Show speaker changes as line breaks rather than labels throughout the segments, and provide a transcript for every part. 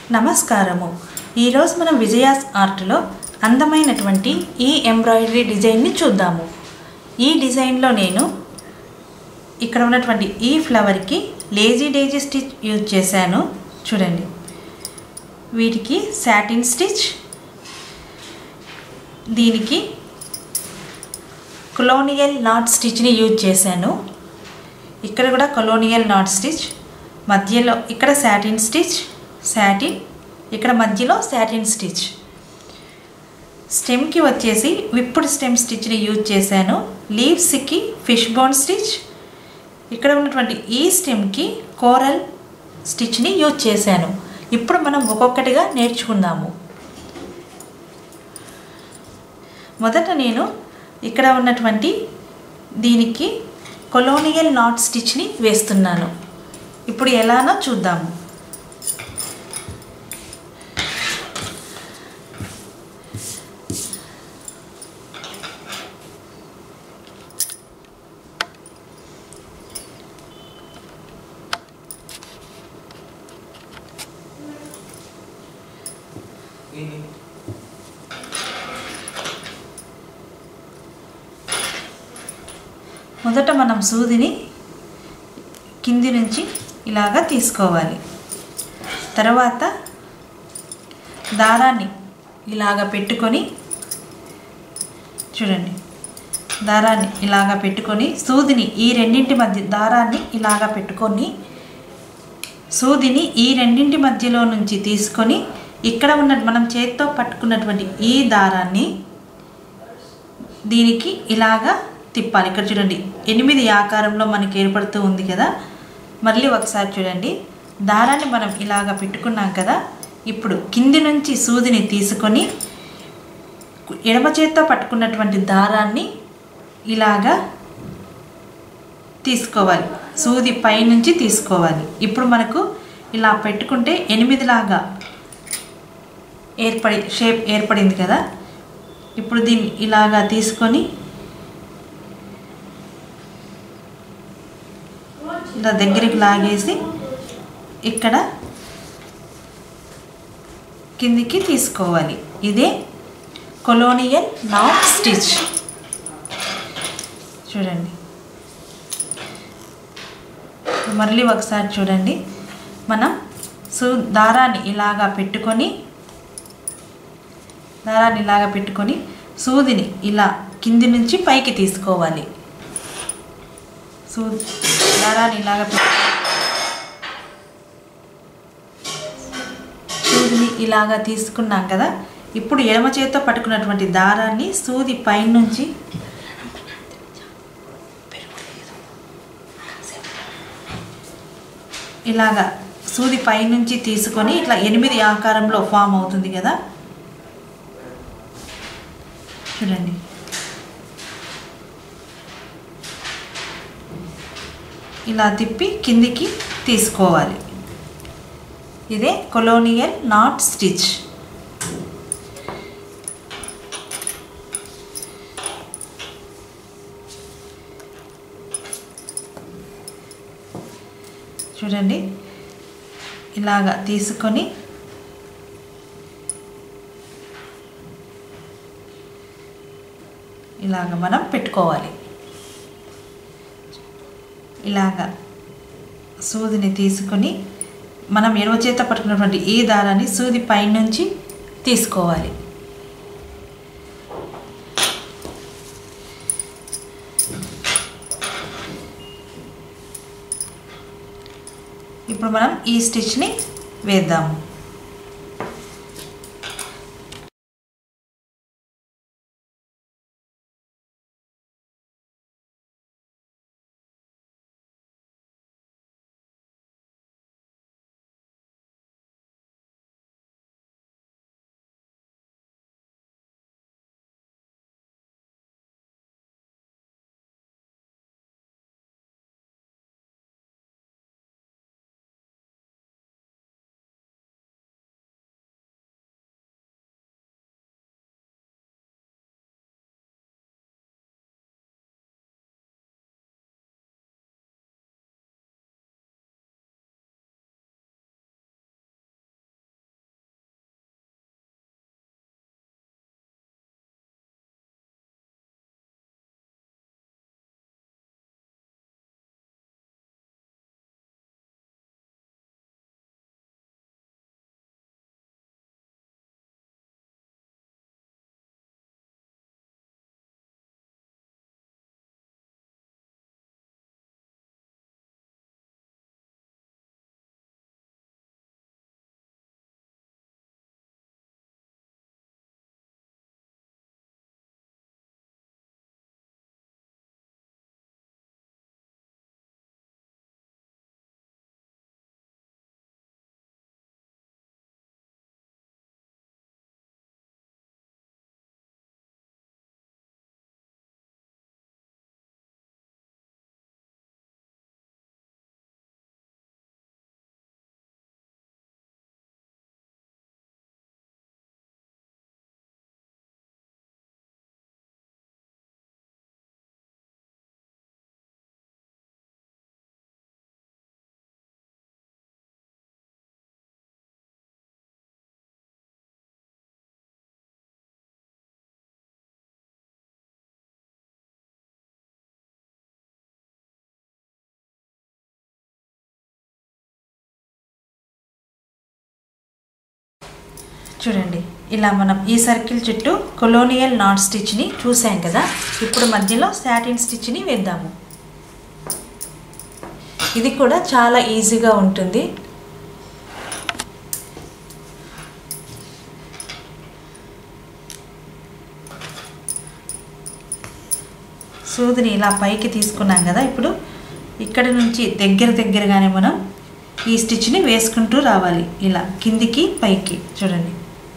నమస్కారము ఈరోజు మనం విజయాస్ ఆర్ట్లో అందమైనటువంటి ఈ ఎంబ్రాయిడరీ డిజైన్ని చూద్దాము ఈ డిజైన్లో నేను ఇక్కడ ఉన్నటువంటి ఈ ఫ్లవర్కి లేజీ డేజీ స్టిచ్ యూజ్ చేశాను చూడండి వీటికి సాటిన్ స్టిచ్ దీనికి కొలోనియల్ నాట్ స్టిచ్ని యూజ్ చేశాను ఇక్కడ కూడా కొలోనియల్ నాట్ స్టిచ్ మధ్యలో ఇక్కడ సాటిన్ స్టిచ్ సాటిన్ ఇక్కడ మధ్యలో సాటిన్ స్టిచ్ స్టెమ్కి వచ్చేసి విప్పుడు స్టెమ్ స్టిచ్ని యూజ్ చేశాను లీవ్స్కి ఫిష్ బోన్ స్టిచ్ ఇక్కడ ఉన్నటువంటి ఈ స్టెమ్కి కోరల్ స్టిచ్ని యూజ్ చేశాను ఇప్పుడు మనం ఒక్కొక్కటిగా నేర్చుకుందాము మొదట నేను ఇక్కడ ఉన్నటువంటి దీనికి కొలోనియల్ నాట్ స్టిచ్ని వేస్తున్నాను ఇప్పుడు ఎలానో చూద్దాము మొదట మనం సూదిని కింది నుంచి ఇలాగా తీసుకోవాలి తర్వాత దారాన్ని ఇలాగ పెట్టుకొని చూడండి దారాన్ని ఇలాగ పెట్టుకొని సూదిని ఈ రెండింటి మధ్య దారాన్ని ఇలాగ పెట్టుకొని సూదిని ఈ రెండింటి మధ్యలో నుంచి తీసుకొని ఇక్కడ ఉన్న మనం చేత్తో పట్టుకున్నటువంటి ఈ దారాన్ని దీనికి ఇలాగా తిప్పాలి ఇక్కడ చూడండి ఎనిమిది ఆకారంలో మనకి ఏర్పడుతూ ఉంది కదా మళ్ళీ ఒకసారి చూడండి దారాన్ని మనం ఇలాగ పెట్టుకున్నాం కదా ఇప్పుడు కింది నుంచి సూదిని తీసుకొని ఎడమ చేత్తో పట్టుకున్నటువంటి దారాన్ని ఇలాగా తీసుకోవాలి సూది పైనుంచి తీసుకోవాలి ఇప్పుడు మనకు ఇలా పెట్టుకుంటే ఎనిమిదిలాగా ఏర్పడి షేప్ ఏర్పడింది కదా ఇప్పుడు దీన్ని ఇలాగా తీసుకొని ఇలా దగ్గరికి లాగేసి ఇక్కడ కిందికి తీసుకోవాలి ఇదే కొలోనియల్ నాట్ స్టిచ్ చూడండి మళ్ళీ ఒకసారి చూడండి మనం సు దారాన్ని ఇలాగా పెట్టుకొని దారాన్ని ఇలాగా పెట్టుకొని సూదిని ఇలా కింది నుంచి పైకి తీసుకోవాలి సూ దారాన్ని ఇలాగ పెట్టి సూదిని ఇలాగా తీసుకున్నాం కదా ఇప్పుడు ఎడమ చేతితో పట్టుకున్నటువంటి దారాన్ని సూది పైనుంచి ఇలాగా సూది పైనుంచి తీసుకొని ఇట్లా ఎనిమిది ఆకారంలో ఫామ్ అవుతుంది కదా చూడండి ఇలా తిప్పి కిందికి తీసుకోవాలి ఇదే కొలోనియల్ నాట్ స్టిచ్ చూడండి ఇలాగా తీసుకొని ఇలాగ మనం పెట్టుకోవాలి ఇలాగా సూదిని తీసుకొని మనం ఎడవ చేత పట్టుకున్నటువంటి ఈ దారాన్ని సూది పైనుంచి తీసుకోవాలి ఇప్పుడు మనం ఈ స్టిచ్ని వేద్దాము చూడండి ఇలా మనం ఈ సర్కిల్ చుట్టూ కొలోనియల్ నాట్ స్టిచ్ని చూసాం కదా ఇప్పుడు మధ్యలో సాటిన్ స్టిచ్ని వేద్దాము ఇది కూడా చాలా ఈజీగా ఉంటుంది సూదిని ఇలా పైకి తీసుకున్నాం కదా ఇప్పుడు ఇక్కడ నుంచి దగ్గర దగ్గరగానే మనం ఈ స్టిచ్ని వేసుకుంటూ రావాలి ఇలా కిందికి పైకి చూడండి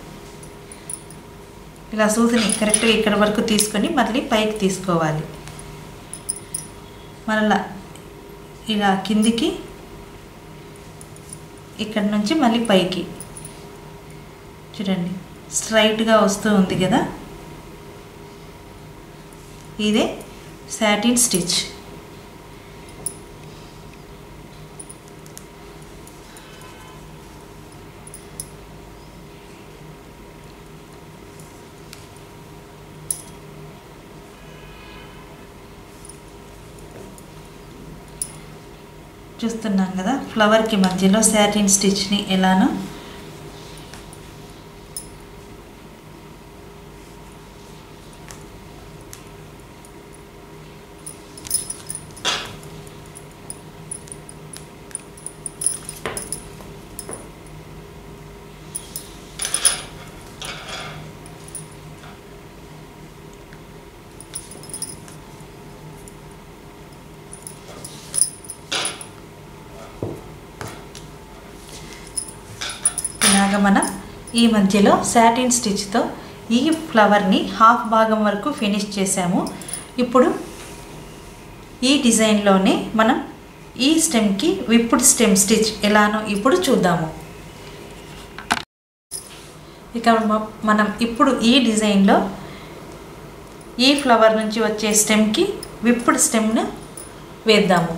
ఇలా సూదిని కరెక్ట్గా ఇక్కడ వరకు తీసుకొని మళ్ళీ పైకి తీసుకోవాలి మరలా ఇలా కిందికి ఇక్కడ నుంచి మళ్ళీ పైకి చూడండి స్ట్రైట్గా వస్తూ ఉంది కదా ఇదే సాటిన్ స్టిచ్ చూస్తున్నాం కదా ఫ్లవర్కి మధ్యలో సాటిన్ స్టిచ్ని ఎలానో ఇలాగ మనం ఈ మధ్యలో సాటిన్ స్టిచ్తో ఈ ఫ్లవర్ని హాఫ్ భాగం వరకు ఫినిష్ చేసాము ఇప్పుడు ఈ డిజైన్లోనే మనం ఈ స్టెమ్కి విప్పుడు స్టెమ్ స్టిచ్ ఎలానో ఇప్పుడు చూద్దాము ఇక మ- మనం ఇప్పుడు ఈ డిజైన్లో ఈ ఫ్లవర్ నుంచి వచ్చే స్టెమ్కి విప్పుడు స్టెమ్ను వేద్దాము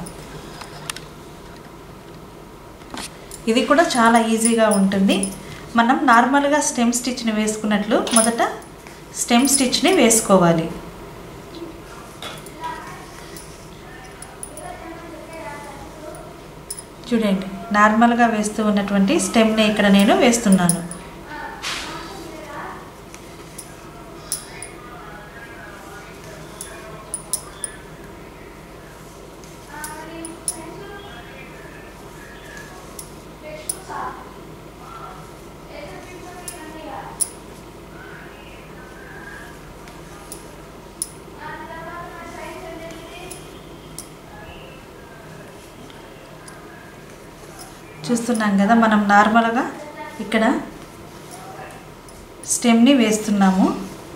ఇది కూడా చాలా ఈజీగా ఉంటుంది మనం నార్మల్గా స్టెమ్ స్టిచ్ని వేసుకున్నట్లు మొదట స్టెమ్ స్టిచ్ని వేసుకోవాలి చూడండి నార్మల్గా వేస్తూ ఉన్నటువంటి స్టెమ్ని ఇక్కడ నేను వేస్తున్నాను చూస్తున్నాం కదా మనం నార్మల్గా ఇక్కడ స్టెమ్ని వేస్తున్నాము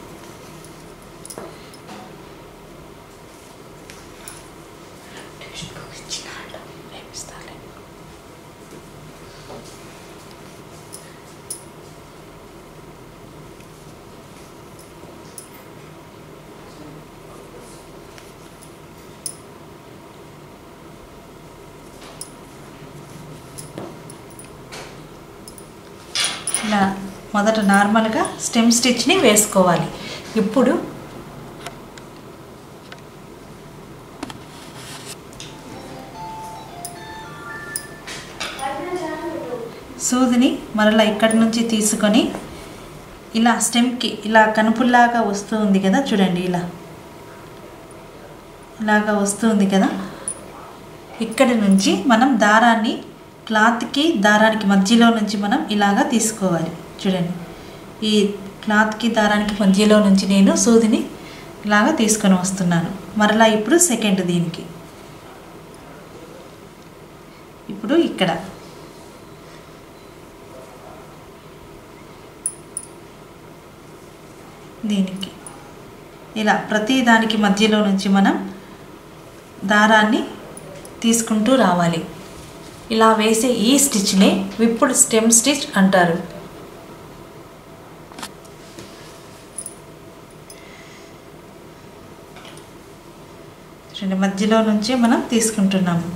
ఇలా మొదట నార్మల్గా స్టెమ్ స్టిచ్ని వేసుకోవాలి ఇప్పుడు సూదిని మరలా ఇక్కడి నుంచి తీసుకొని ఇలా స్టెమ్కి ఇలా కనుపుల్లాగా వస్తూ ఉంది కదా చూడండి ఇలా ఇలాగా వస్తుంది కదా ఇక్కడి నుంచి మనం దారాన్ని క్లాత్కి దారానికి మధ్యలో నుంచి మనం ఇలాగా తీసుకోవాలి చూడండి ఈ క్లాత్కి దారానికి మధ్యలో నుంచి నేను సూదిని ఇలాగా తీసుకొని వస్తున్నాను మరలా ఇప్పుడు సెకండ్ దీనికి ఇప్పుడు ఇక్కడ దీనికి ఇలా ప్రతి దానికి మధ్యలో నుంచి మనం దారాన్ని తీసుకుంటూ రావాలి ఇలా వేసే ఈ స్టిచ్ని విప్పుడు స్టెమ్ స్టిచ్ అంటారు రెండు మధ్యలో నుంచి మనం తీసుకుంటున్నాము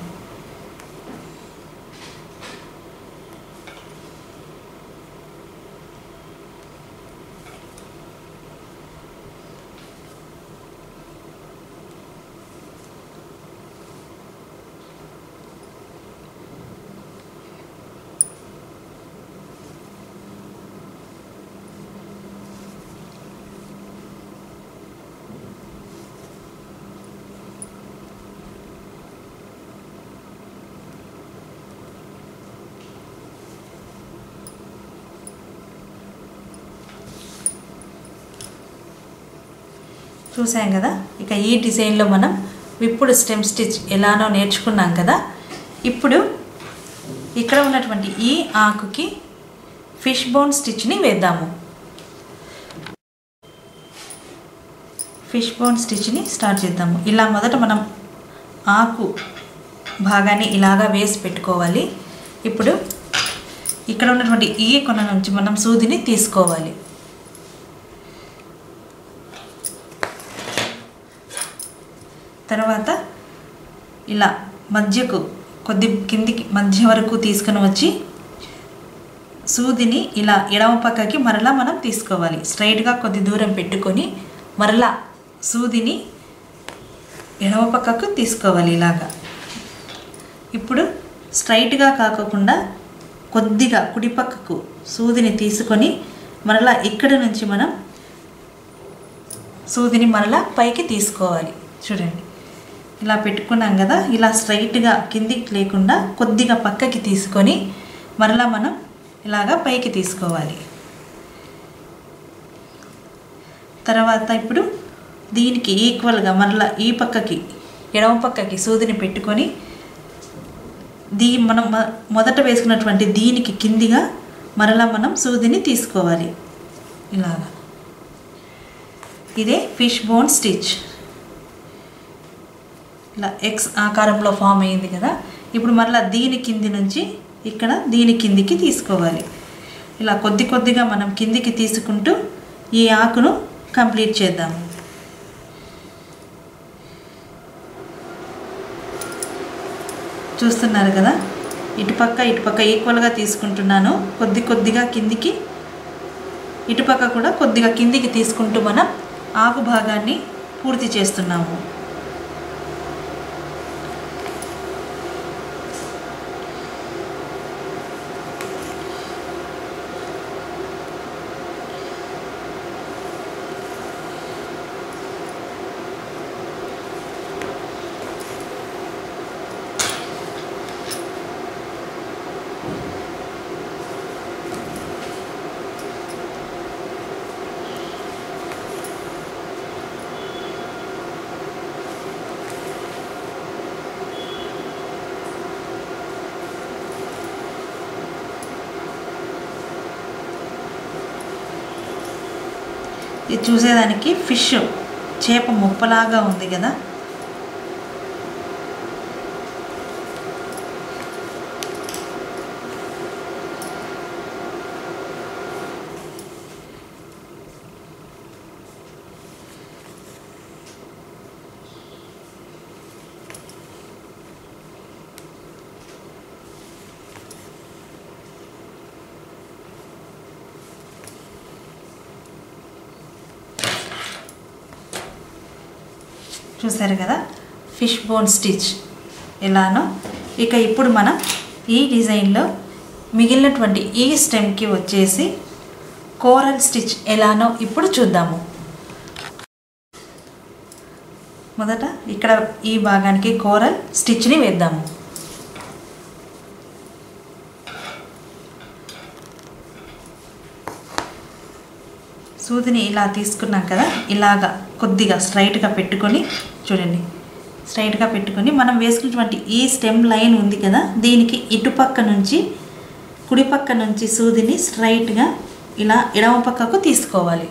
చూసాం కదా ఇక ఈ డిజైన్లో మనం విప్పుడు స్టెమ్ స్టిచ్ ఎలానో నేర్చుకున్నాం కదా ఇప్పుడు ఇక్కడ ఉన్నటువంటి ఈ ఆకుకి ఫిష్ బోన్ స్టిచ్ని వేద్దాము ఫిష్ బోన్ స్టిచ్ని స్టార్ట్ చేద్దాము ఇలా మొదట మనం ఆకు భాగాన్ని ఇలాగా వేసి పెట్టుకోవాలి ఇప్పుడు ఇక్కడ ఉన్నటువంటి ఈ కొన నుంచి మనం సూదిని తీసుకోవాలి తర్వాత ఇలా మధ్యకు కొద్ది కిందికి మధ్య వరకు తీసుకుని వచ్చి సూదిని ఇలా ఎడమ పక్కకి మరలా మనం తీసుకోవాలి స్ట్రైట్గా కొద్ది దూరం పెట్టుకొని మరలా సూదిని ఎడమ పక్కకు తీసుకోవాలి ఇలాగా ఇప్పుడు స్ట్రైట్గా కాకుండా కొద్దిగా కుడి పక్కకు సూదిని తీసుకొని మరలా ఇక్కడ నుంచి మనం సూదిని మరలా పైకి తీసుకోవాలి చూడండి ఇలా పెట్టుకున్నాం కదా ఇలా స్ట్రైట్గా కిందికి లేకుండా కొద్దిగా పక్కకి తీసుకొని మరలా మనం ఇలాగా పైకి తీసుకోవాలి తర్వాత ఇప్పుడు దీనికి ఈక్వల్గా మరలా ఈ పక్కకి ఎడమ పక్కకి సూదిని పెట్టుకొని దీ మనం మ- మొదట వేసుకున్నటువంటి దీనికి కిందిగా మరలా మనం సూదిని తీసుకోవాలి ఇలాగా ఇదే ఫిష్ బోన్ స్టిచ్ ఇలా ఎక్స్ ఆకారంలో ఫామ్ అయింది కదా ఇప్పుడు మరలా దీని కింది నుంచి ఇక్కడ దీని కిందికి తీసుకోవాలి ఇలా కొద్ది కొద్దిగా మనం కిందికి తీసుకుంటూ ఈ ఆకును కంప్లీట్ చేద్దాము చూస్తున్నారు కదా ఇటుపక్క ఇటుపక్క ఈక్వల్గా తీసుకుంటున్నాను కొద్ది కొద్దిగా కిందికి ఇటుపక్క కూడా కొద్దిగా కిందికి తీసుకుంటూ మనం ఆకు భాగాన్ని పూర్తి చేస్తున్నాము ఇది చూసేదానికి ఫిష్ చేప ముప్పలాగా ఉంది కదా చూసారు కదా ఫిష్ బోన్ స్టిచ్ ఎలానో ఇక ఇప్పుడు మనం ఈ డిజైన్లో మిగిలినటువంటి ఈ స్టెమ్కి వచ్చేసి కోరల్ స్టిచ్ ఎలానో ఇప్పుడు చూద్దాము మొదట ఇక్కడ ఈ భాగానికి కోరల్ స్టిచ్ని వేద్దాము సూదిని ఇలా తీసుకున్నాం కదా ఇలాగా కొద్దిగా స్ట్రైట్గా పెట్టుకొని చూడండి స్ట్రైట్గా పెట్టుకొని మనం వేసుకున్నటువంటి ఈ స్టెమ్ లైన్ ఉంది కదా దీనికి ఇటుపక్క నుంచి కుడిపక్క నుంచి సూదిని స్ట్రైట్గా ఇలా ఎడమ పక్కకు తీసుకోవాలి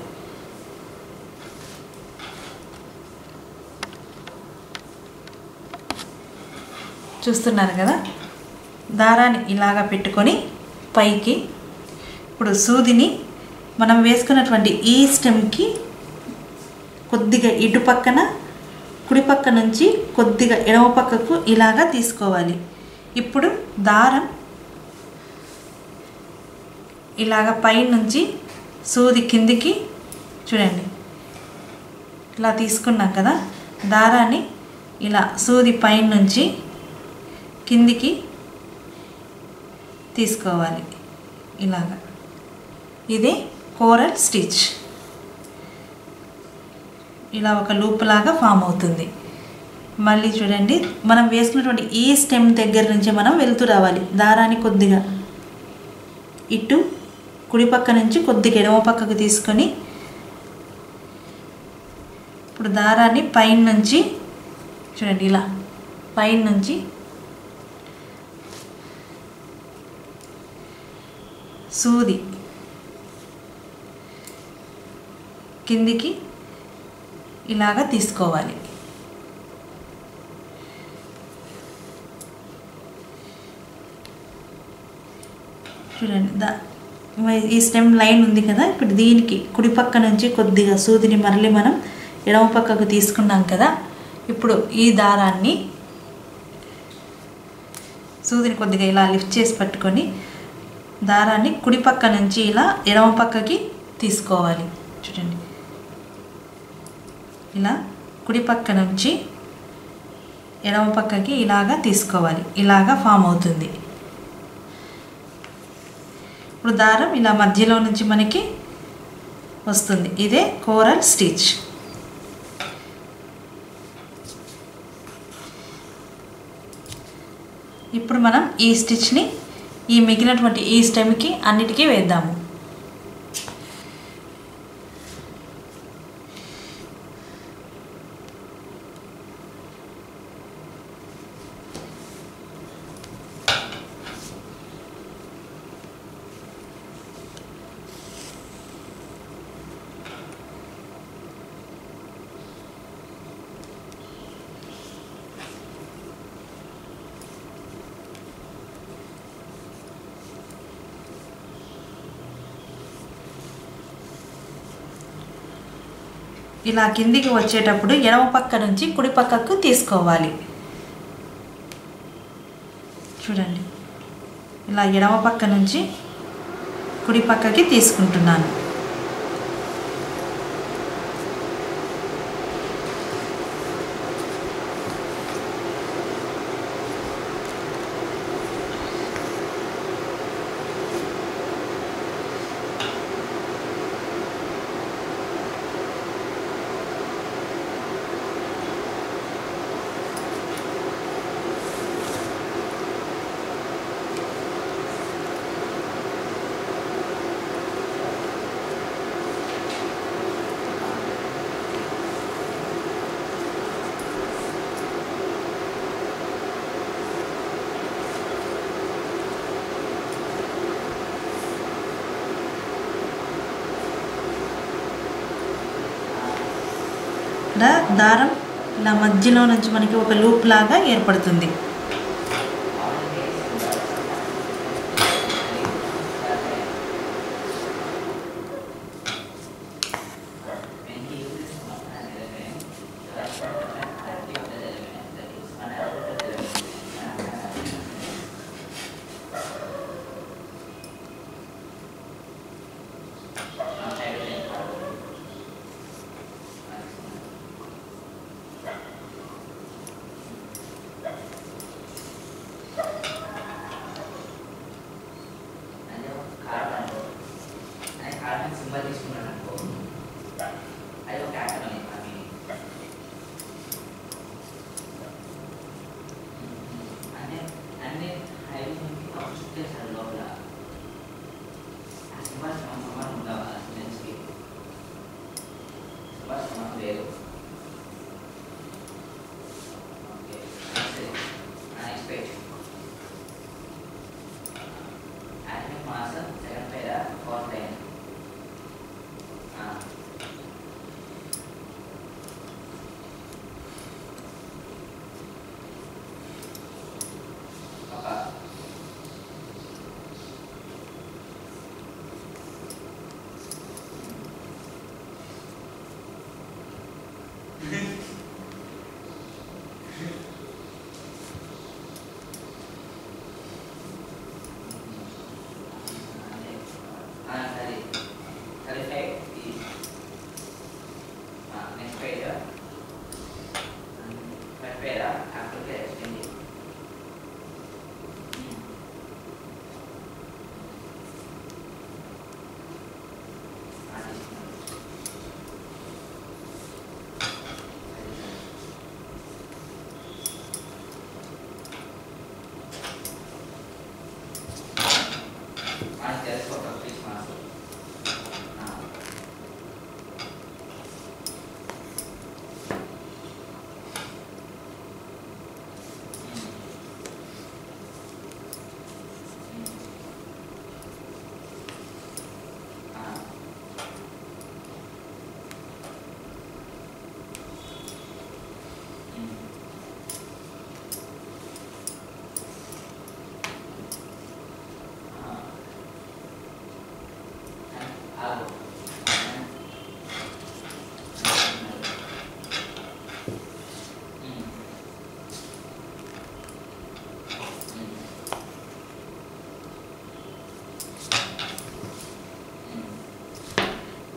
చూస్తున్నారు కదా దారాన్ని ఇలాగా పెట్టుకొని పైకి ఇప్పుడు సూదిని మనం వేసుకున్నటువంటి ఈ స్టెమ్కి కొద్దిగా ఇటు పక్కన కుడి పక్క నుంచి కొద్దిగా ఎడమ పక్కకు ఇలాగా తీసుకోవాలి ఇప్పుడు దారం ఇలాగ పైనుంచి సూది కిందికి చూడండి ఇలా తీసుకున్నాం కదా దారాన్ని ఇలా సూది పైన నుంచి కిందికి తీసుకోవాలి ఇలాగా ఇదే కోరల్ స్టిచ్ ఇలా ఒక లూప్ లాగా ఫామ్ అవుతుంది మళ్ళీ చూడండి మనం వేసుకున్నటువంటి ఈ స్టెమ్ దగ్గర నుంచి మనం వెళ్తూ రావాలి దారాన్ని కొద్దిగా ఇటు కుడి పక్క నుంచి కొద్దిగా ఎడమ పక్కకు తీసుకొని ఇప్పుడు దారాన్ని పైన నుంచి చూడండి ఇలా పైన నుంచి సూది కిందికి ఇలాగా తీసుకోవాలి చూడండి దా ఈ స్టెమ్ లైన్ ఉంది కదా ఇప్పుడు దీనికి కుడి పక్క నుంచి కొద్దిగా సూదిని మరలి మనం ఎడమ పక్కకు తీసుకున్నాం కదా ఇప్పుడు ఈ దారాన్ని సూదిని కొద్దిగా ఇలా లిఫ్ట్ చేసి పట్టుకొని దారాన్ని కుడి పక్క నుంచి ఇలా ఎడమ పక్కకి తీసుకోవాలి చూడండి ఇలా కుడి పక్క నుంచి ఎడమ పక్కకి ఇలాగా తీసుకోవాలి ఇలాగా ఫామ్ అవుతుంది ఇప్పుడు దారం ఇలా మధ్యలో నుంచి మనకి వస్తుంది ఇదే కోరల్ స్టిచ్ ఇప్పుడు మనం ఈ స్టిచ్ని ఈ మిగిలినటువంటి ఈ స్టెమ్కి అన్నిటికీ వేద్దాము ఇలా కిందికి వచ్చేటప్పుడు ఎడమ పక్క నుంచి కుడి పక్కకు తీసుకోవాలి చూడండి ఇలా ఎడమ పక్క నుంచి కుడి పక్కకి తీసుకుంటున్నాను ఇక్కడ దారం ఇలా మధ్యలో నుంచి మనకి ఒక లూప్ లాగా ఏర్పడుతుంది
సింబల్ తీసుకున్నాను అనుకో అది ఒక యాక్టర్ అని అది అన్ని అన్ని హైవే చుట్టేసాడు లోపల ఆ సింబల్ సమానం ఉండవా స్టూడెంట్స్కి సింబల్ సమానం లేదు ఓకే నెక్స్ట్ పేజ్ యానిమల్ మాసం సెకండ్ పేరా ఫోర్త్ లైన్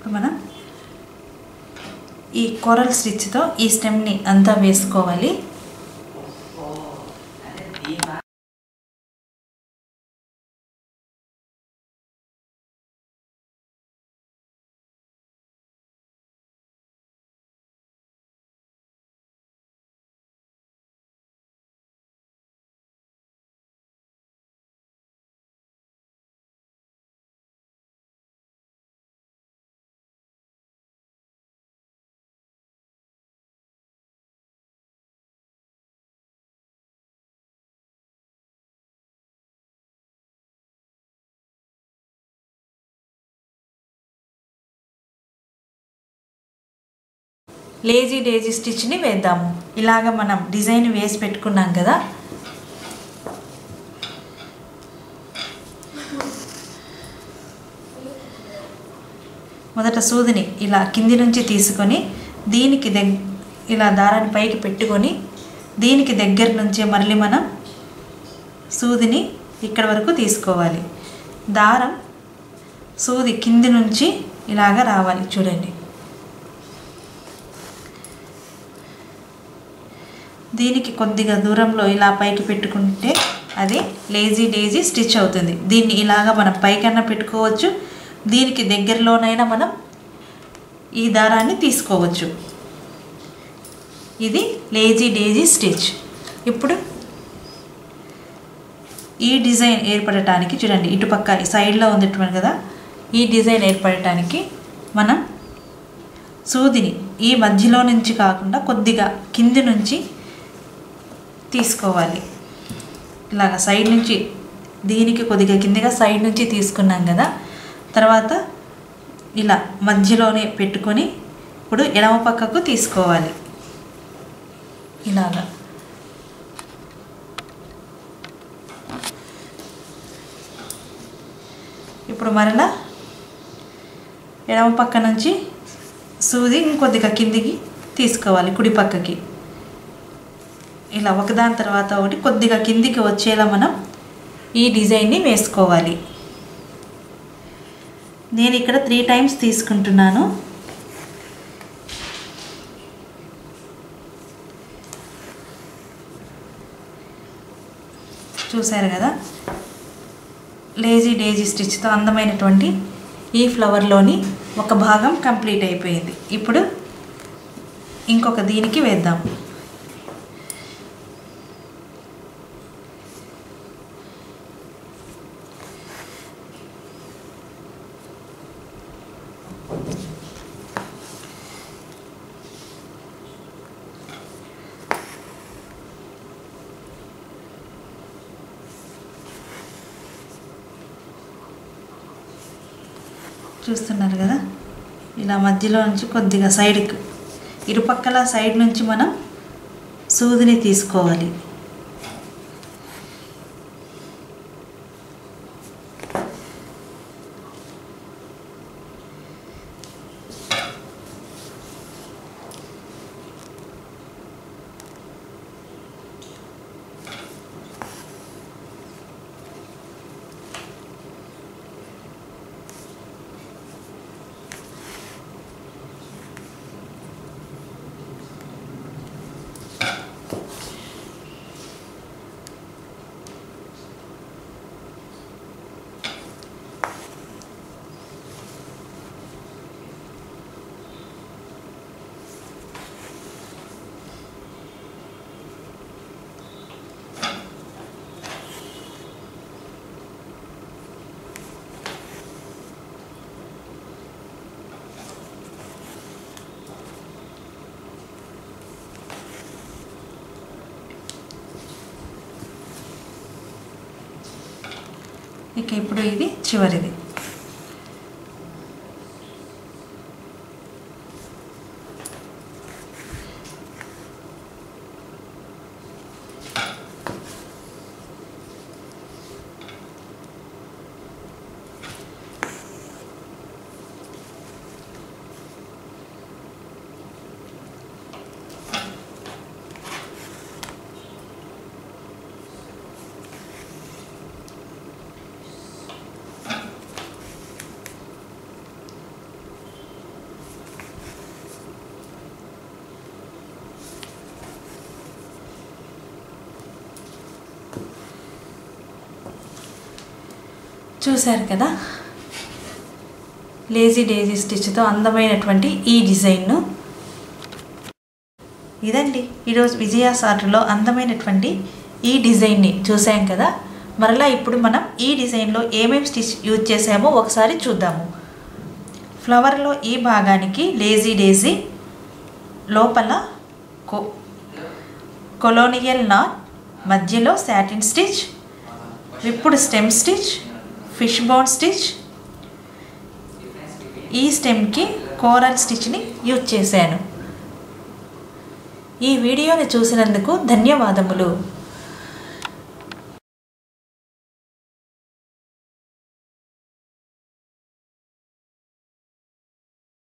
ఇప్పుడు మనం ఈ కొరల్ స్టిచ్తో ఈ స్టెమ్ని అంతా వేసుకోవాలి
Oh, and then Dima.
Lazy daisy స్టిచ్ని వేద్దాము ఇలాగ మనం డిజైన్ వేసి పెట్టుకున్నాం కదా మొదట సూదిని ఇలా కింది నుంచి తీసుకొని దీనికి దగ్ ఇలా దారాన్ని పైకి పెట్టుకొని దీనికి దగ్గర నుంచే మళ్ళీ మనం సూదిని ఇక్కడ వరకు తీసుకోవాలి దారం సూది కింది నుంచి ఇలాగ రావాలి చూడండి దీనికి కొద్దిగా దూరంలో ఇలా పైకి పెట్టుకుంటే అది లేజీ డేజీ స్టిచ్ అవుతుంది దీన్ని ఇలాగా మనం పైకన్నా పెట్టుకోవచ్చు దీనికి దగ్గరలోనైనా మనం ఈ దారాన్ని తీసుకోవచ్చు ఇది లేజీ డేజీ స్టిచ్ ఇప్పుడు ఈ డిజైన్ ఏర్పడటానికి చూడండి ఇటుపక్క సైడ్లో ఉంది కదా ఈ డిజైన్ ఏర్పడటానికి మనం సూదిని ఈ మధ్యలో నుంచి కాకుండా కొద్దిగా కింది నుంచి తీసుకోవాలి ఇలాగ సైడ్ నుంచి దీనికి కొద్దిగా కిందిగా సైడ్ నుంచి తీసుకున్నాం కదా తర్వాత ఇలా మధ్యలోనే పెట్టుకొని ఇప్పుడు ఎడమ పక్కకు తీసుకోవాలి ఇలాగా ఇప్పుడు మరలా ఎడమ పక్క నుంచి సూది ఇంకొద్దిగా కిందికి తీసుకోవాలి కుడి పక్కకి ఇలా ఒకదాని తర్వాత ఒకటి కొద్దిగా కిందికి వచ్చేలా మనం ఈ డిజైన్ని వేసుకోవాలి నేను ఇక్కడ త్రీ టైమ్స్ తీసుకుంటున్నాను చూశారు కదా లేజీ డేజీ స్టిచ్తో అందమైనటువంటి ఈ ఫ్లవర్లోని ఒక భాగం కంప్లీట్ అయిపోయింది ఇప్పుడు ఇంకొక దీనికి వేద్దాం చూస్తున్నారు కదా ఇలా మధ్యలో నుంచి కొద్దిగా సైడ్కి ఇరుపక్కల సైడ్ నుంచి మనం సూదిని తీసుకోవాలి ఇక ఇప్పుడు ఇది చివరిది చూశారు కదా లేజీ డేజీ స్టిచ్తో అందమైనటువంటి ఈ డిజైన్ను ఇదండి ఈరోజు విజయ సార్ట్లో అందమైనటువంటి ఈ డిజైన్ని చూసాం కదా మరలా ఇప్పుడు మనం ఈ డిజైన్లో ఏమేమి స్టిచ్ యూజ్ చేసామో ఒకసారి చూద్దాము ఫ్లవర్లో ఈ భాగానికి లేజీ డేజీ లోపల కో కొలోనియల్ నాట్ మధ్యలో సాటిన్ స్టిచ్ విప్పుడు stem stitch fish bone stitch ఈ స్టెమ్కి కోరల్ స్టిచ్ని యూజ్ చేశాను ఈ వీడియోని చూసినందుకు ధన్యవాదములు